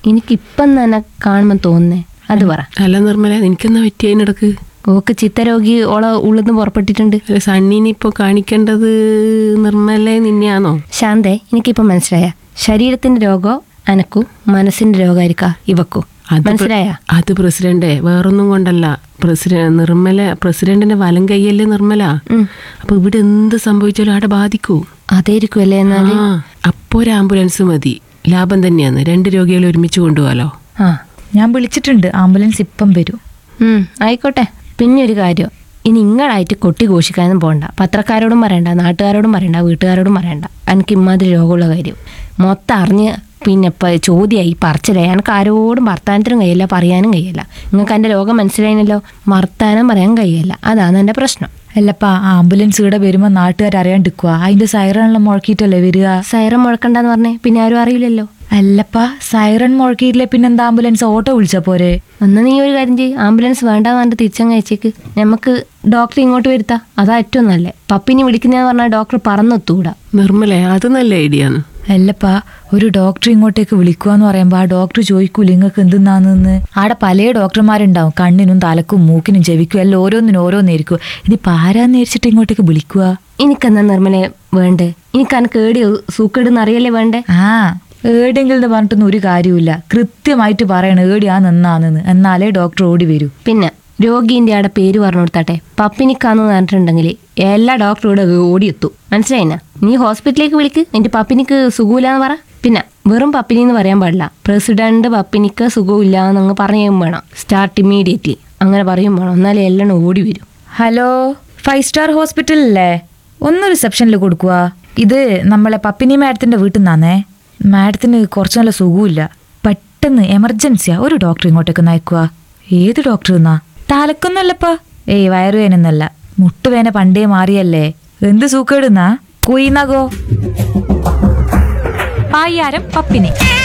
എനിക്കിപ്പം തന്നെ കാണുമ്പോൾ തോന്നുന്നേ അത് പറ അല്ല നിർമ്മല നിനക്കെന്നാ പറ്റി അതിനിടക്ക് ഓക്ക് ചിത്തരോഗി ഓളെ ഉള്ളിന്ന് പുറപ്പെട്ടിട്ടുണ്ട് അല്ല സണ്ണിനെ ഇപ്പോൾ കാണിക്കേണ്ടത് നിർമ്മല നിന്നെയാണോ ശാന്തേ എനിക്കിപ്പം മനസ്സിലായ ശരീരത്തിന്റെ രോഗോ അനക്കു മനസ്സിന്റെ രോഗമായിരിക്കാ ഇവക്കു അത് പ്ര- മനസ്സിലായ അത് പ്രസിഡന്റെ വേറൊന്നും കൊണ്ടല്ല പ്രസിഡന്റ് നിർമ്മല പ്രസിഡന്റിന്റെ വലം കൈയല്ലേ നിർമ്മല അപ്പൊ ഇവിടെ എന്ത് സംഭവിച്ചാലും അവിടെ ബാധിക്കൂ അതായിരിക്കും അല്ലേ എന്നാല് ആ അപ്പോ ഒരു ആംബുലൻസ് മതി ലാഭം തന്നെയാണ് രണ്ട് രോഗികളെ ഒരുമിച്ച് കൊണ്ടുപോകാലോ ആ ഞാൻ വിളിച്ചിട്ടുണ്ട് ആംബുലൻസ് ഇപ്പം വരും ഉം, ആയിക്കോട്ടെ പിന്നെ ഒരു കാര്യം ഇനി ഇങ്ങളായിട്ട് കൊട്ടി ഘോഷിക്കാനൊന്നും പോകണ്ട പത്രക്കാരോടും പറയണ്ട നാട്ടുകാരോടും പറയണ്ട വീട്ടുകാരോടും പറയണ്ട എനിക്ക് ഇമ്മാതിരി രോഗമുള്ള കാര്യം മൊത്തം അറിഞ്ഞ് പിന്നെ ഇപ്പം ചോദ്യമായി പറച്ചിലായി എനിക്ക് ആരോടും വർത്താനത്തിനും കഴിയില്ല പറയാനും കഴിയില്ല നിങ്ങൾക്ക് എൻ്റെ രോഗം മനസ്സിലായിനല്ലോ വർത്താനം പറയാൻ കഴിയില്ല അതാണ് എൻ്റെ പ്രശ്നം അല്ലപ്പാ ആംബുലൻസ് ഇവിടെ വരുമ്പോ നാട്ടുകാർ അറിയാണ്ടിക്കുക അതിന്റെ സൈറണെല്ലാം മുഴക്കിയിട്ടല്ലേ വരിക സൈറം മുഴക്കണ്ടെന്ന് പറഞ്ഞേ പിന്നെ ആരും അറിയില്ലല്ലോ അല്ലപ്പാ സൈറൺ മുഴക്കിയിട്ടില്ലേ പിന്നെന്താ ആംബുലൻസ് ഓട്ടോ വിളിച്ച പോരെ എന്നാ നീ ഒരു കാര്യം ചെയ്യ് ആംബുലൻസ് വേണ്ടാന്ന് പറഞ്ഞിട്ട് തിരിച്ചങ്ങ് അയച്ചേക്ക് നമുക്ക് ഡോക്ടറെ ഇങ്ങോട്ട് വരുത്താം അതാ ഏറ്റവും നല്ലേ പപ്പിനെ വിളിക്കുന്നതെന്ന് പറഞ്ഞാൽ ഡോക്ടർ പറന്നെത്തൂടാ നിർമ്മല അത് നല്ല ഐഡിയ ആണ് അല്ലപ്പാ ഒരു ഡോക്ടർ ഇങ്ങോട്ടേക്ക് വിളിക്കുവാന്ന് പറയുമ്പോ ആ ഡോക്ടർ ചോദിക്കൂല നിങ്ങൾക്ക് എന്തെന്നാന്ന് ആടെ പല ഡോക്ടർമാരുണ്ടാവും കണ്ണിനും തലക്കും മൂക്കിനും ചെവിക്കും എല്ലാം ഓരോന്നിനും ഓരോന്നായിരിക്കും ഇതിപ്പോ ആരാന്ന് വിചാരിച്ചിട്ട് ഇങ്ങോട്ടേക്ക് വിളിക്കുക എനിക്കെന്നാ നിർമ്മലെ വേണ്ടേ എനിക്ക് അനക്ക് ഏടി സൂക്കേടെന്ന് അറിയല്ലേ വേണ്ടേ ആ ഏടെങ്കിലും എന്ന് പറഞ്ഞിട്ടൊന്നും ഒരു കാര്യമില്ല കൃത്യമായിട്ട് പറയണം ഏടിയാ നിന്നാന്ന് എന്നാലേ ഡോക്ടർ ഓടി വരൂ പിന്നെ രോഗീന്റെ അവിടെ പേര് പറഞ്ഞു കൊടുത്താട്ടെ പപ്പിനിക്കാന്ന് പറഞ്ഞിട്ടുണ്ടെങ്കിൽ എല്ലാ ഡോക്ടറും ഇവിടെ ഓടിയെത്തു മനസ്സിലായിനാ നീ ഹോസ്പിറ്റലിലേക്ക് വിളിക്ക് എന്റെ പപ്പിനിക്ക് സുഖമില്ലാന്ന് പറ പിന്നെ വെറും പപ്പിനി എന്ന് പറയാൻ പാടില്ല പ്രസിഡന്റ് പപ്പിനിക്ക് സുഖമില്ല എന്നങ്ങ് പറയുകയും വേണം സ്റ്റാർട്ട് ഇമ്മീഡിയറ്റ്ലി അങ്ങനെ പറയും വേണം എന്നാലേ എല്ലാം ഓടി വരും ഹലോ ഫൈവ് സ്റ്റാർ ഹോസ്പിറ്റലല്ലേ ഒന്ന് റിസപ്ഷനിൽ കൊടുക്കുക ഇത് നമ്മളെ പപ്പിനി മാഡത്തിന്റെ വീട്ടിൽ നിന്നാന്നേ മാഡത്തിന് കുറച്ച് നല്ല സുഖമില്ല പെട്ടെന്ന് എമർജൻസിയാ ഒരു ഡോക്ടർ ഇങ്ങോട്ടേക്ക് നയിക്കുക ഏത് ഡോക്ടർ എന്നാ തലക്കൊന്നല്ലപ്പാ ഏയ് വയറുവേനൊന്നല്ല മുട്ടുവേന പണ്ടേ മാറിയല്ലേ എന്ത് സൂക്കേടുന്നാ കുയിന്നകോ പായ്യാരം പപ്പിനി